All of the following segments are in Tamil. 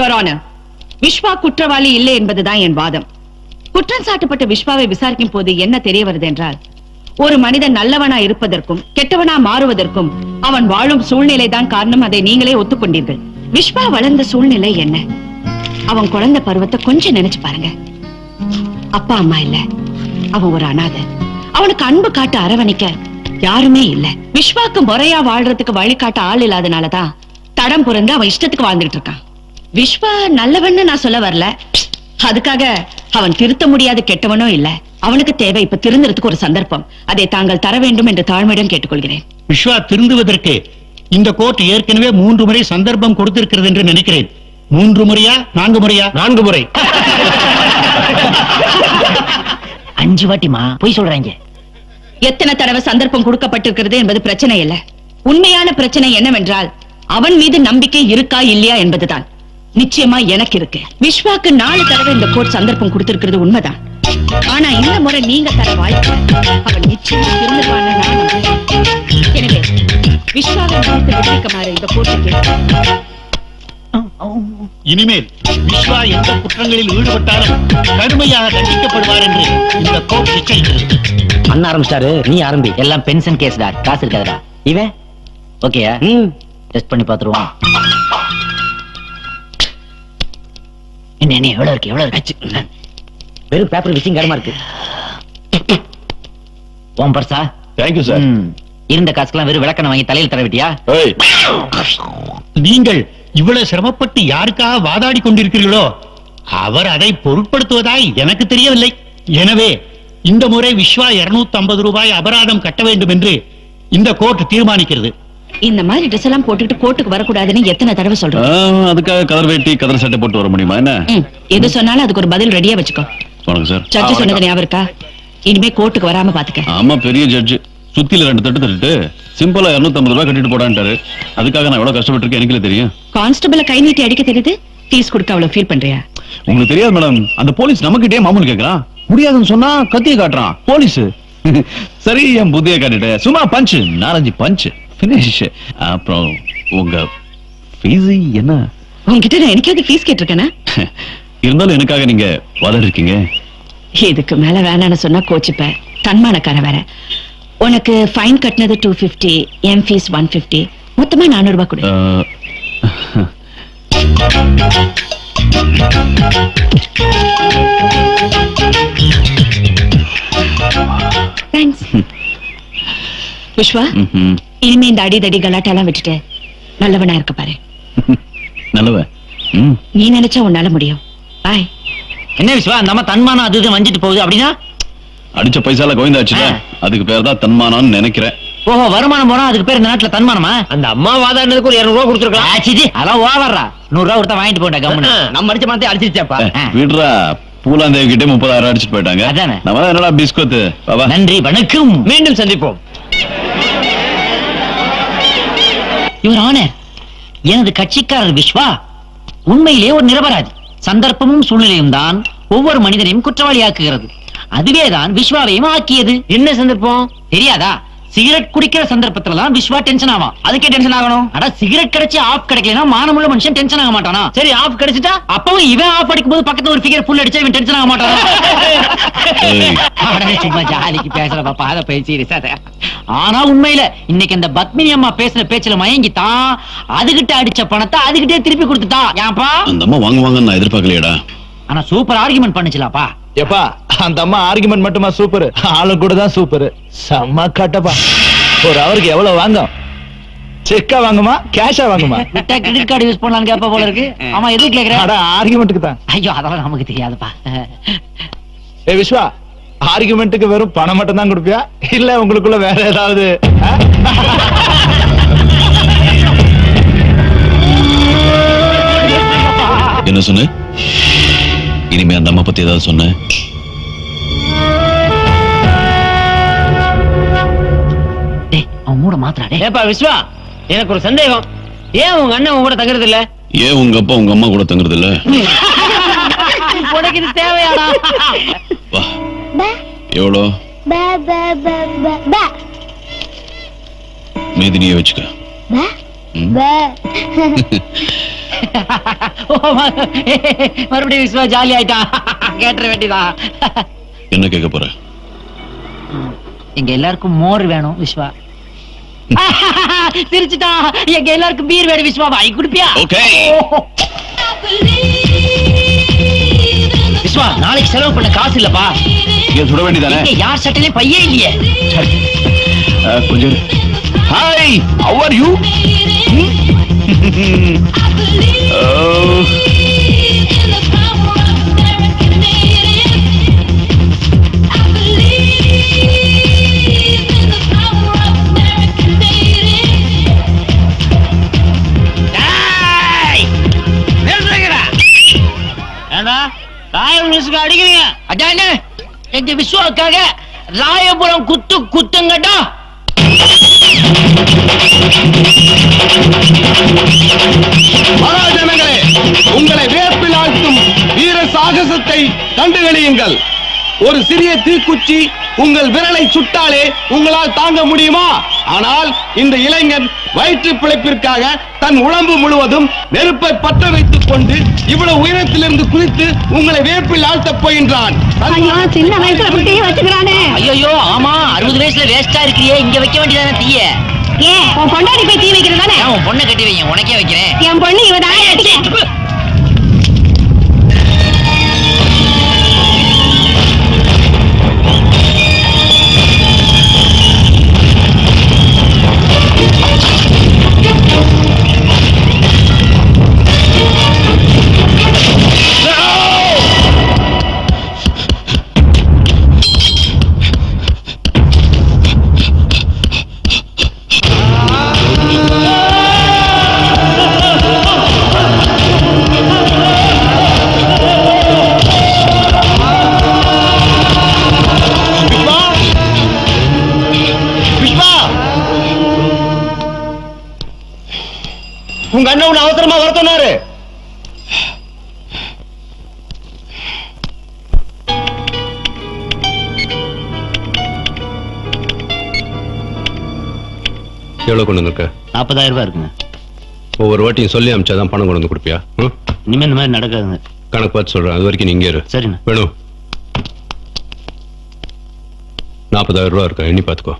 யோர் ஆனர் விஸ்வா குற்றவாளி இல்லை என்பதுதான் என் வாதம் குற்றம் சாட்டப்பட்ட விஸ்வாவை விசாரிக்கும் போது என்ன தெரிய வருது என்றால் ஒரு மனிதன் நல்லவனா இருப்பதற்கும் கெட்டவனா மாறுவதற்கும் அவன் வாழும் சூழ்நிலை தான் காரணம் அதை நீங்களே ஒத்துக்கொண்டீர்கள் விஸ்வா வளர்ந்த சூழ்நிலை என்ன அவன் குழந்தை பருவத்தை கொஞ்சம் நினைச்சு பாருங்க அப்பா அம்மா இல்ல அவன் ஒரு அனாதை அவனுக்கு அன்பு காட்ட அரவணைக்க யாருமே இல்ல விஸ்வாக்கு முறையா வாழ்றதுக்கு வழிகாட்ட ஆள் இல்லாதனாலதான் தடம் புரந்து அவன் இஷ்டத்துக்கு வாழ்ந்துட்டு இருக்கான் விஸ்வா நல்லவன்னு நான் சொல்ல வரல அதுக்காக அவன் திருத்த முடியாத கெட்டவனும் இல்ல அவனுக்கு தேவை இப்ப திருந்துறதுக்கு ஒரு சந்தர்ப்பம் அதை தாங்கள் தர வேண்டும் என்று தாழ்மையுடன் கேட்டுக்கொள்கிறேன் விஸ்வா திருந்துவதற்கு இந்த கோர்ட் ஏற்கனவே மூன்று முறை சந்தர்ப்பம் கொடுத்திருக்கிறது என்று நினைக்கிறேன் மூன்று முறையா நான்கு முறையா நான்கு முறை அஞ்சு வாட்டிமா பொய் சொல்றாங்க எத்தனை தடவை சந்தர்ப்பம் கொடுக்கப்பட்டிருக்கிறது என்பது பிரச்சனை இல்ல உண்மையான பிரச்சனை என்னவென்றால் அவன் மீது நம்பிக்கை இருக்கா இல்லையா என்பதுதான் நிச்சயமா எனக்கு இருக்கு விஸ்வாக்கு நாலு தடவை இந்த கோர்ட் சந்தர்ப்பம் கொடுத்திருக்கிறது உண்மைதான் ஆனா இந்த முறை நீங்க தர வாய்ப்பு அவன் நிச்சயமா திருந்துவான்னு நான் நம்புறேன். எனவே விஸ்வாவை மன்னித்து விடுவிக்குமாறு இந்த கோர்ட்டுக்கு இனிமேல் விஸ்வா எந்த குற்றங்களில் ஈடுபட்டாலும் கடுமையாக தண்டிக்கப்படுவார் என்று இந்த கோர்ட் எச்சரிக்கிறது அண்ணா ஆரம்பிச்சிட்டாரு நீ ஆரம்பி எல்லாம் பென்ஷன் கேஸ்டா காசு இருக்காதுடா இவன் ஓகேயா டெஸ்ட் பண்ணி பாத்துருவோம் என்ன என்ன எவ்வளவு இருக்கு எவ்வளவு இருக்கு வெறும் பேப்பர் விசிங் கடமா இருக்கு ஓம் பர்சா தேங்க்யூ சார் ம். இருந்த காசுக்கெல்லாம் வெறும் விளக்கணை வாங்கி தலையில் தர விட்டியா ஏய் நீங்கள் இவ்வளவு சிரமப்பட்டு யாருக்காக வாதாடி கொண்டிருக்கிறீர்களோ அவர் அதை பொருட்படுத்துவதாய் எனக்கு தெரியவில்லை எனவே இந்த முறை விஸ்வா 250 ஐம்பது ரூபாய் அபராதம் கட்ட வேண்டும் என்று இந்த கோர்ட் தீர்மானிக்கிறது இந்த மாதிரி ட்ரெஸ் எல்லாம் போட்டுக்கிட்டு கோர்ட்டுக்கு வரக்கூடாதுன்னு எத்தனை தடவை சொல்றேன் அதுக்காக கதர் வேட்டி கதர் சட்டை போட்டு வர முடியுமா என்ன ம், எது சொன்னாலும் அதுக்கு ஒரு பதில் ரெடியா வச்சுக்கோ வணக்கம் சார் சர்ச்சை சொன்னது ஞாபகம் இருக்கா இனிமே கோர்ட்டுக்கு வராம பாத்துக்க ஆமா பெரிய ஜட்ஜ் சுத்தில ரெண்டு தட்டு தட்டுட்டு சிம்பிளா 250 ரூபாய் கட்டிட்டு போடான்ட்டாரு அதுக்காக நான் எவ்வளவு கஷ்டப்பட்டிருக்கேன் எனக்குல தெரியும் கான்ஸ்டபிள கை நீட்டி அடிக்க தெரியுது ஃபீஸ் கொடுக்க அவ்வளவு ஃபீல் பண்றியா உங்களுக்கு தெரியாது மேடம் அந்த போலீஸ் நம்மகிட்டே மாமூல் கேக்குறான் முடியாதுன்னு சொன்னா கத்திய காட்டுறான் போலீஸ் சரி என் புத்திய காட்டிட்டேன் சும்மா பஞ்ச் நாலஞ்சு பஞ்ச் பினிஷ் அப்புறம் உங்க ஃபீஸ் என்ன உன்கிட்ட நான் எனக்காவது ஃபீஸ் கேட்டிருக்கேனா இருந்தாலும் எனக்காக நீங்க வாதாடி இருக்கீங்க இதுக்கு மேல வேணாம்னு சொன்னா கோச்சுப்ப தன்மானக்கார வேற உனக்கு ஃபைன் கட்டினது two fifty and fees one fifty மொத்தமா நானூறு ரூபாய் கொடு அஹ், தேங்க்ஸ் விஸ்வா ம்ஹும். இனிமே இந்த அடிதடி கலாட்டெல்லாம் விட்டுட்டு நல்லவனா இருக்க பாரு நல்லவ ம் நீ நினைச்சா உன்னால முடியும் பாய் என்ன விஸ்வா அந்த அம்மா தன்மானம் அது இது வஞ்சிட்டு போகுது அப்படின்னா அடிச்ச பைசால கோவிந்தாச்சுல ஆ. அதுக்கு பேர் தான் தன்மானான்னு நினைக்கிறேன் ஓஹோ வருமானம் போனா அதுக்கு பேர் இந்த நாட்டுல தன்மானமா அந்த அம்மா வாதாடினதுக்கு ஒரு இருநூறு ரூபா கொடுத்துருக்கலாம் ஆச்சிடி அதெல்லாம் ஓவர்றா நூறு ரூபா கொடுத்தா வாங்கிட்டு போண்டா கம்முன்னு நம்ம அடிச்ச பணத்தை அடிச்சிருச்சாப்பா ஏ, விடுறா பூலாந்தேவி கிட்டே முப்பதாயிரம் அடிச்சிட்டு போயிட்டாங்க அதானே. நம்ம தான் என்னடா பிஸ்கோத்து பாபா நன்றி வணக்கம் மீண்டும் சந்திப்போம் இவர் ஆனர் எனது கட்சிக்காரர் விஸ்வா உண்மையிலே ஒரு நிரபராதி சந்தர்ப்பமும் சூழ்நிலையும் தான் ஒவ்வொரு மனிதனையும் குற்றவாளியாக்குகிறது அதுவேதான் விஸ்வாவையும் ஆக்கியது என்ன சந்தர்ப்பம் தெரியாதா சிகரெட் குடிக்கிற சந்தர்ப்பத்துல தான் விஸ்வா டென்ஷன் ஆவான் அதுக்கே டென்ஷன் ஆகணும் அட சிகரெட் கிடைச்சு ஆஃப் கிடைக்கலனா மானமுள்ள மனுஷன் டென்ஷன் ஆக மாட்டானா சரி ஆஃப் கிடைச்சிட்டா அப்பவும் இவன் ஆஃப் அடிக்கும் போது பக்கத்துல ஒரு ஃபிகர் ஃபுல் அடிச்சா இவன் டென்ஷன் ஆக மாட்டானா ஏய். அடடே, சும்மா ஜாலிக்கு பேசுற பாப்பா அத பேசி சீரியஸா ஆனா உண்மையில இன்னைக்கு அந்த பத்மினி அம்மா பேசுற பேச்சுல மயங்கித்தான் அதுகிட்ட அடிச்ச பணத்தை அதுகிட்டே திருப்பி கொடுத்துட்டா ஏன்பா அந்த அம்மா வாங்குவாங்கன்னு நான் எதிர்பார்க்கலையேடா ஆனா சூப்பர் ஆர்குமெண்ட் பண்ணுச்சுலாப்பா எப்பா அந்த அம்மா ஆர்குமெண்ட் மட்டுமா சூப்பர் ஆளும் கூட தான் சூப்பர் செம்ம கட்டப்பா ஒரு அவருக்கு எவ்வளவு வாங்கும் செக்கா வாங்குமா கேஷா வாங்குமா விட்டா கிரெடிட் கார்டு யூஸ் பண்ணலாம்னு கேப்பா போல இருக்கு ஆமா எதுக்கு அட கேக்குற ஆர்குமெண்ட்டுக்கு தான் ஐயோ அதெல்லாம் நமக்கு தெரியாதுப்பா ஏ விஸ்வா ஆர்குமெண்ட்டுக்கு வெறும் பணம் மட்டும் தான் கொடுப்பியா இல்ல உங்களுக்குள்ள வேற ஏதாவது ஆ? என்ன சொன்ன இனிமே அந்த அம்மா பத்தி ஏதாவது சொன்ன டேய் அவன் மூட மாத்திரா டேய் ஏப்பா விஸ்வா எனக்கு ஒரு சந்தேகம் ஏன் உங்க அண்ணன் உங்க கூட தங்குறது இல்ல ஏன் உங்க அப்பா உங்க அம்மா கூட தங்குறது இல்ல உனக்கு இது தேவையாடா வா எவ்வளோ ba ba ba ba ba மீதி நீயே வச்சுக்க ba ம். ba ஓ, ம- மறுபடியும் விஸ்வா ஜாலி ஆயிட்டான் கேட்டுற வேண்டியதான் என்ன கேட்க போற எங்க எல்லாருக்கும் மோர் வேணும் விஸ்வா சிரிச்சுட்டான் எங்க எல்லாருக்கும் பீர் வேணும் விஸ்வா வாங்கி குடுப்பியா ஓகே விஸ்வா நாளைக்கு செலவு பண்ண காசு இல்லப்பா இங்க சுட வேண்டியதானே இங்க யார் சட்டையிலயும் பையே இல்லையே கொஞ்சம் ஹாய் ஹவ் ஆர் யூ டேய்! நிறுத்துங்கடா. ஏண்டா ராயபுரத்துக்கு அடிக்கிறீங்க அதானே எங்க விஸ்வாவுக்காக ராயபுரம் குத்து குத்துங்கடா மகாஜனங்களே உங்களை வேப்பில் ஆழ்த்தும் வீர சாகசத்தை கண்டுகளியுங்கள் ஒரு சிறிய தீக்குச்சி உங்கள் விரலை சுட்டாலே உங்களால் தாங்க முடியுமா ஆனால் இந்த இளைஞன் வயிற்று பிழைப்பிற்காக தன் உடம்பு முழுவதும் நெருப்பை பற்ற வைத்துக் கொண்டு இவ்வளவு உயரத்திலிருந்து குதித்து உங்களை வேப்பில் ஆழ்த்தப் போகின்றான் சின்ன வயசுல குட்டி வச்சுக்கிறானே ஐயோ ஆமா அறுபது வயசுல வேஸ்டா இருக்கிறியே இங்க வைக்க வேண்டியதானே தீய ஏன் உன் பொண்டாடி போய் தீ வைக்கிறது தானே ஏன் உன் பொண்ணை கட்டி வைங்க உனக்கே வைக்கிறேன் என் பொண்ணு இவதான் உங்க அண்ணன் உன்னை அவசரமா வர சொன்னாரு எவ்வளவு கொண்டு வந்திருக்க நாற்பதாயிரம் ரூபாய் இருக்குங்க ஒவ்வொரு வாட்டியும் சொல்லி அமிச்சாதான் பணம் கொண்டு வந்து கொடுப்பியா ம்? இனிமே இந்த மாதிரி நடக்காதுங்க கணக்கு பார்த்து சொல்றேன் அது வரைக்கும் நீங்க இரு சரிண்ணா வேணும் நாற்பதாயிரம் ரூபா இருக்கா எண்ணி பார்த்துக்கோ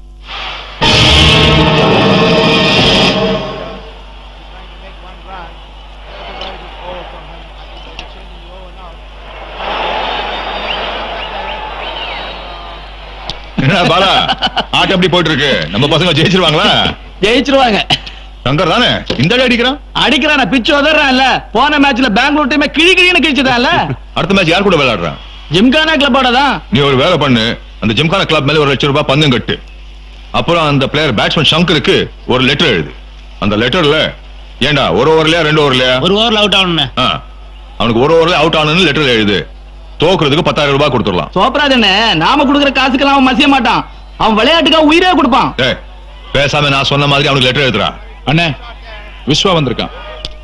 என்ன பாலா ஆட்டம் எப்படி போயிட்டு இருக்கு நம்ம பசங்க ஜெயிச்சிருவாங்களா ஜெயிச்சிருவாங்க சங்கர் தானே இந்த அடி அடிக்கிறான் அடிக்கிறான பிச்சு உதறான்ல போன மேட்ச்ல பெங்களூர் டீம் கிழி கிழின்னு கிழிச்சதான்ல அடுத்த மேட்ச் யார் கூட விளையாடுறான் ஜிம்கானா கிளப்போட தான் நீ ஒரு வேலை பண்ணு அந்த ஜிம்கானா கிளப் மேல ஒரு லட்சம் ரூபாய் பந்தம் கட்டு அப்புறம் அந்த பிளேயர் பேட்ஸ்மேன் சங்கருக்கு ஒரு லெட்டர் எழுது அந்த லெட்டர்ல ஏண்டா ஒரு ஓவர்லயா ரெண்டு ஓவர்லயா ஒரு ஓவர்ல அவுட் ஆகணும்ண்ணே ஆ, அவனுக்கு ஒரு ஓவர்ல அவுட் ஆனு லெட்டர் எழுது தோக்குறதுக்கு பத்தாயிரம் ரூபாய் கொடுத்துடலாம் சோப்ராஜனே நாம குடுக்குற காசுக்கெல்லாம் அவன் மசிய மாட்டான் அவன் விளையாட்டுக்கா உயிரே கொடுப்பான் டேய் பேசாம நான் சொன்ன மாதிரி அவனுக்கு லெட்டர் எழுதுறா அண்ணே விஸ்வா வந்திருக்கான்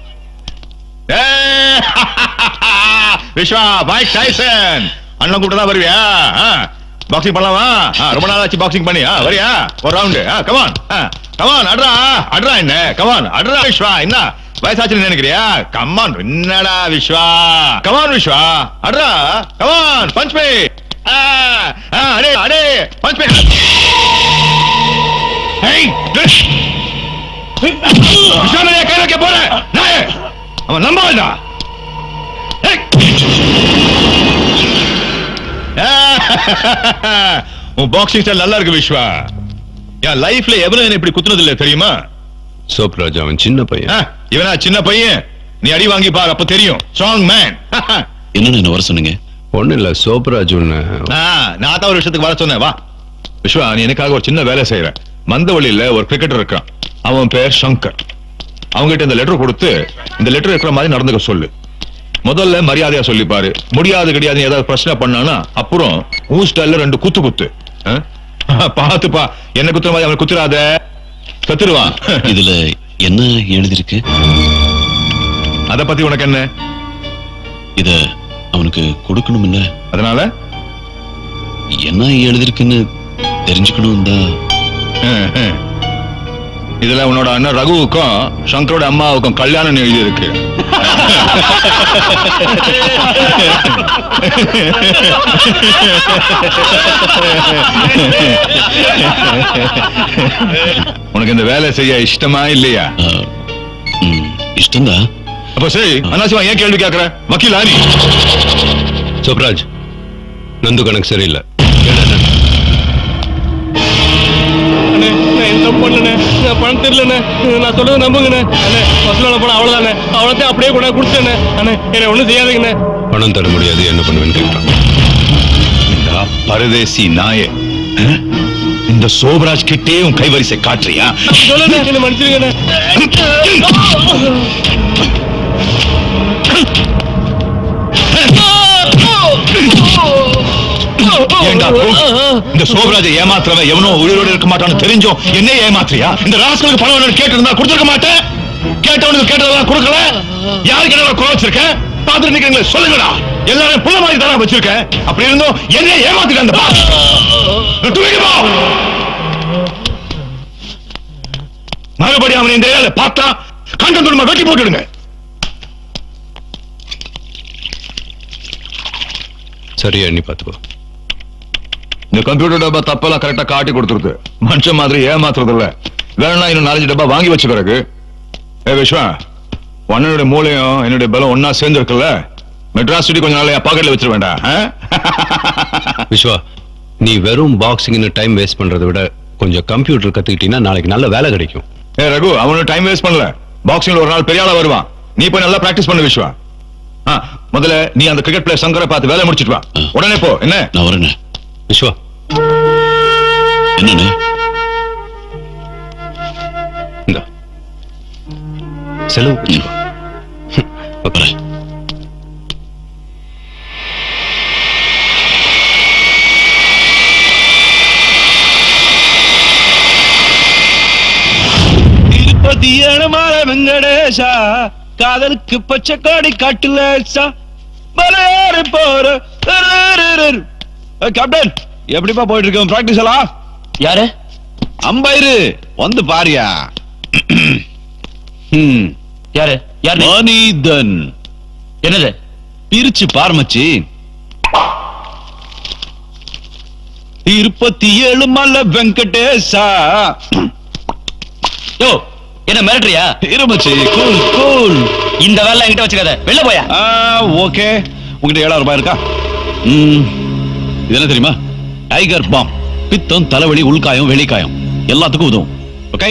ஏய், விஸ்வா மைக் டைசன் அண்ணன் கூப்பிட்டு தான் வருவியா பாக்ஸிங் பண்ணலாமா ஆ, ரொம்ப நாள் ஆச்சு பாக்ஸிங் பண்ணி ஆ, வரியா ஒரு ரவுண்டு கமான் கமான் அட்ரா அட்ரா என்ன கமான் அட்ரா விஸ்வா என்ன வயசாச்சுன்னு நினைக்கிறியா கமான் என்னடா விஸ்வா கமான் விஸ்வா அட்ரா கமான் பஞ்ச் பே அடே அடே பஞ்ச் பே ஏய் விஸ்வா மேல கை வைக்க போறேன் நாயே அவன் நம்பாதா உன் பாக்ஸிங் ஸ்டைல் நல்லா இருக்கு விஸ்வா என் லைஃப்ல எவனும் என்ன இப்படி குத்துனது இல்ல தெரியுமா சோப்ராஜ் அவன் சின்ன பையன் ஆ, இவனா சின்ன பையன் நீ அடி வாங்கி பாரு அப்ப தெரியும் ஸ்ட்ராங் மேன் என்னன்னு என்ன வர சொன்னீங்க ஒண்ணு இல்ல சோப்ராஜ் ஒண்ணு நான் தான் ஒரு விஷயத்துக்கு வர சொன்னேன் வா விஸ்வா நீ எனக்காக ஒரு சின்ன வேலை செய்யற மந்தவழியில ஒரு கிரிக்கெட்டர் இருக்கான் அவன் பேர் சங்கர் அவங்ககிட்ட இந்த லெட்டர் கொடுத்து இந்த லெட்டர் இருக்கிற மாதிரி நடந்துக்க சொல்லு முதல்ல மரியாதையா சொல்லிப்பாரு முடியாது கிடையாது ஏதாவது பிரச்சனை பண்ணானா அப்புறம் உன் ஸ்டைல்ல ரெண்டு குத்து குத்து ஆ? பாத்துப்பா என்ன குத்துற மாதிரி அவன் குத்துறாத கத்துருவான் இதுல என்ன எழுதிருக்கு அத பத்தி உனக்கு என்ன இத அவனுக்கு கொடுக்கணும் இல்ல அதனால என்ன எழுதிருக்குன்னு தெரிஞ்சுக்கணும் தான் இதுல உன்னோட அண்ணன் ரகுவுக்கும் சங்கரோட அம்மாவுக்கும் கல்யாணம் எழுதி இருக்கு உனக்கு இந்த வேலை செய்ய இஷ்டமா இல்லையா இஷ்டம்தான் அப்ப சரி அனாவசியமா ஏன் கேள்வி கேக்குற வக்கீல் ஆனி சுப்ராஜ் நந்து கணக்கு சரியில்லை அண்ணே நான் எந்த பண்ணனே நான் பணம் தெரியலண்ணே நான் சொல்றதை நம்புங்கண்ணே அண்ணே வசூலான பணம் அவ்வளவுதானே அவ்வளோத்தையும் அப்படியே கூட கொடுத்தேண்ணே அண்ணே என்னை ஒண்ணும் செய்யாதீங்கண்ணே பணம் தர முடியாது என்ன பண்ணுவேன்னு கேட்கிறான் இந்த பரதேசி நாயே அஹ்? இந்த சோபராஜ் கிட்டே உன் கைவரிசை காட்டுறியா சொல்லுண்ணே என்ன மன்னிச்சிருங்கண்ணே ஏண்டா தூ? இந்த சோபராஜை ஏமாத்துறவன் எவனோ உயிரோடு இருக்க மாட்டான்னு தெரிஞ்சும் என்ன ஏமாத்துறியா இந்த ராஸ்கலுக்கு பணம் வேணும்னு கேட்டிருந்தா கொடுத்துருக்க மாட்டேன் கேட்டவனுக்கு கேட்டதெல்லாம் கொடுக்கல யாருக்கு என்ன கோவம் வச்சிருக்க பாத்துட்டு நிக்கிறீங்களே சொல்லுங்கடா எல்லாரும் புள்ள மாதிரி தானே வச்சிருக்கேன் அப்படி இருந்தும் என்ன ஏமாத்திட்டு அந்த பாஸ் தூக்கிட்டு போ. மறுபடியும் அவன் இந்த ஏரியால பார்த்தா கண்டம் துடுமா வெட்டி போட்டுடுங்க சரியா எண்ணி பார்த்துக்கோ இந்த கம்ப்யூட்டர் டப்பா தப்பெல்லாம் கரெக்டா காட்டி கொடுத்துருக்கு மனுஷன் மாதிரி ஏமாத்துறது இல்ல வேணா இன்னும் நாலஞ்சு டப்பா வாங்கி வச்ச பிறகு ஏ விஸ்வா உன்னோட மூளையும் என்னுடைய பலம் ஒன்னா சேர்ந்து இருக்குல்ல மெட்ராஸ் சிட்டி கொஞ்ச நாள் என் பாக்கெட்ல வச்சிட வேண்டாம் ஆ? விஸ்வா நீ வெறும் பாக்ஸிங்னு டைம் வேஸ்ட் பண்றதை விட கொஞ்சம் கம்ப்யூட்டர் கத்துக்கிட்டீங்கன்னா நாளைக்கு நல்ல வேலை கிடைக்கும் ஏ ரகு அவனும் டைம் வேஸ்ட் பண்ணல பாக்ஸிங்ல ஒரு நாள் பெரிய ஆளா வருவான் நீ போய் நல்லா பிராக்டிஸ் பண்ணு விஸ்வா ஆ, முதல்ல நீ அந்த கிரிக்கெட் பிளேயர் சங்கரை பார்த்து வேலை முடிச்சிட்டு வா உடனே போ என்ன நான் வரேண்ணே விஸ்வா என்னண்ணே இந்த செலவு வச்சுக்கோ வரேன் திருப்பதி ஏழுமல வெங்கடேஷா காதலுக்கு பச்சை காடி காட்டுலேசா மலையாறு போற கேப்டன் எப்படிப்பா போயிட்டு இருக்கோம் பிராக்டிஸ் எல்லாம் யாரு அம்பைரு வந்து பாரியா ம் யாரு யாரு நீ? மனிதன் என்னது பிரிச்சு பார்மச்சி திருப்பதி ஏழுமல வெங்கடேஷா யோ என்ன மிரட்டுறியா இருமச்சி கூல் கூல் இந்த வேலை என்கிட்ட வச்சுக்காத வெளில போயா ஓகே உங்ககிட்ட ஏழாயிரம் ரூபாய் இருக்கா ம், இது என்ன தெரியுமா டைகர் பாம் பித்தம் தலைவலி உள்காயம் வெளிக்காயம் எல்லாத்துக்கும் உதவும் ஓகே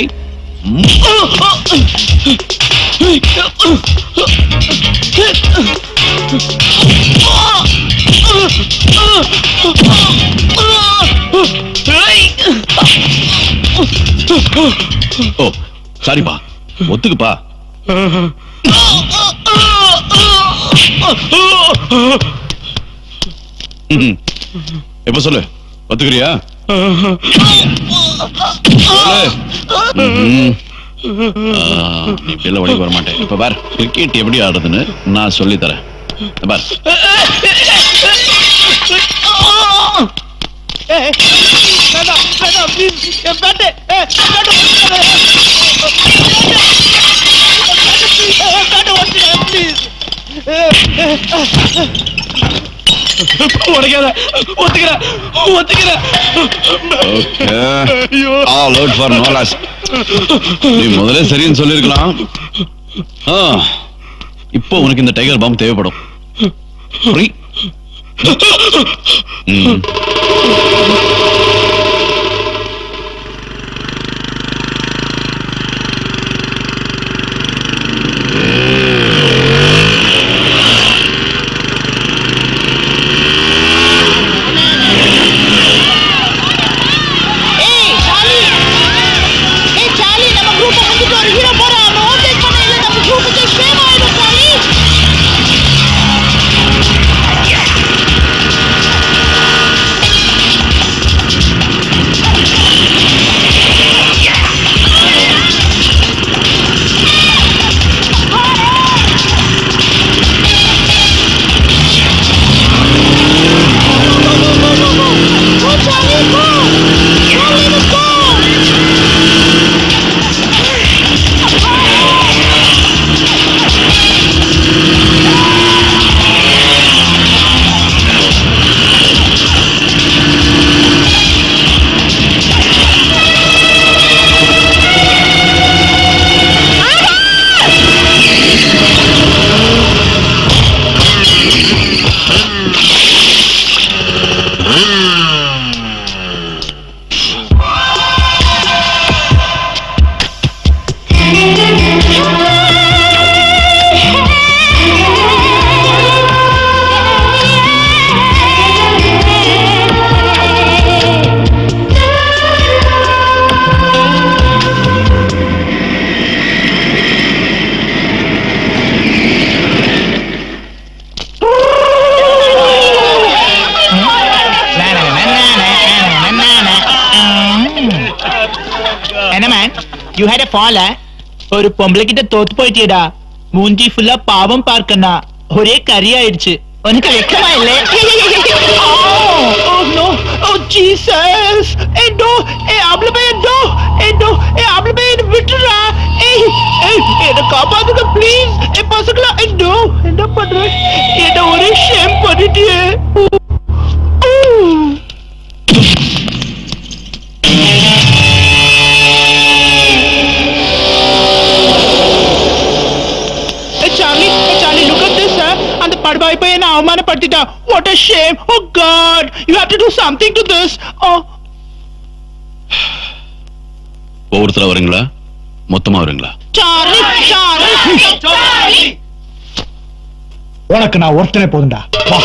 ஓ சாரிப்பா ஒத்துக்குப்பா ம்ஹும். எப்ப சொல்லு ஒத்துக்கிறியா சொல்லு. ம்ஹும். ஆ, நீ பிள்ளை வழிக்கு வர மாட்டேன் இப்ப பார் கிரிக்கெட் எப்படி ஆடுறதுன்னு நான் சொல்லி தரேன் இந்த பார் உடைக்காத ஒத்துக்கிறேன் ஒத்துக்கிறேன் ஆல் அவுட் ஃபார் நோலாஸ் நீ முதல்ல சரின்னு சொல்லிருக்கலாம் ஆ, இப்போ உனக்கு இந்த டைகர் பாம் தேவைப்படும் Free. ம். ஏய் சாலி ஏய் சாலி நம்ம குரூப் வந்துட்டு ஒரு ஹீரோ போறா அவன் ஓவர்டேக் பண்ண இல்ல நம்ம குரூப்புக்கு ஷேம் ஆயிடும் Charlie you had a fall ஒரு பொம்பளை கிட்ட தோத்து போயிட்டியடா மூஞ்சி ஃபுல்லா பாவம் பார்க்கண்ணா ஒரே கறி ஆயிடுச்சு உனக்கு வெக்கமா இல்ல Oh no! Oh Jesus! Hey no! Hey ஆம்பளை பையன் no! Hey no! Hey ஆம்பளை பையன் விட்டுடா! Hey! Hey! என்ன காப்பாத்துங்க ப்ளீஸ்! Hey பசங்களா! Hey no! என்ன பண்ற? என்ன ஒரே ஷேம் பண்ணிட்டியே! Hey Charlie! Hey Charlie! Look at this, sir! அந்த படுபாய் பையன் என்ன அவமானப்படுத்திட்டா! What a shame! Oh God! You have to do something to this! Oh! ஒவ்வொருத்தர வரீங்களா மொத்தமா வரீங்களா Charlie! Charlie! Charlie! உனக்கு நான் ஒருத்தனே போதும்டா வா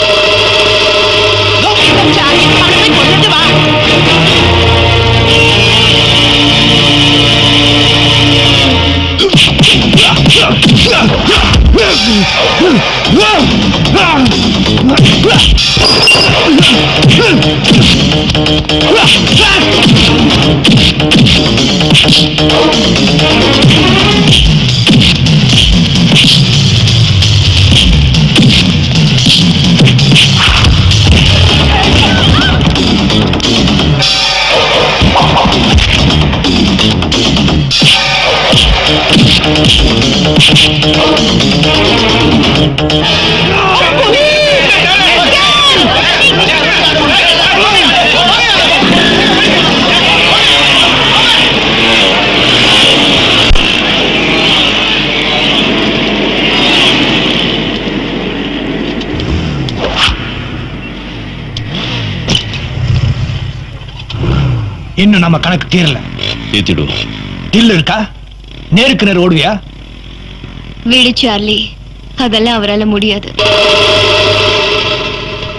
Charlie! அவனை போய் கொண்டுட்டு வா! இன்னும் நம்ம கணக்கு தீரல ஏத்திடுவோம் தில்லு இருக்கா நேருக்கு நேர் ஓடுவியா விடு சார்லி அதெல்லாம் அவரால முடியாது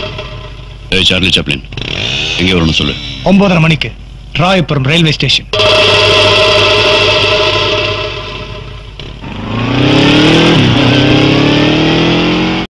ஏய் சார்லி சாப்ளின் எங்கே வரணும் சொல்லு ஒன்பதரை மணிக்கு ராயபுரம் ரயில்வே ஸ்டேஷன்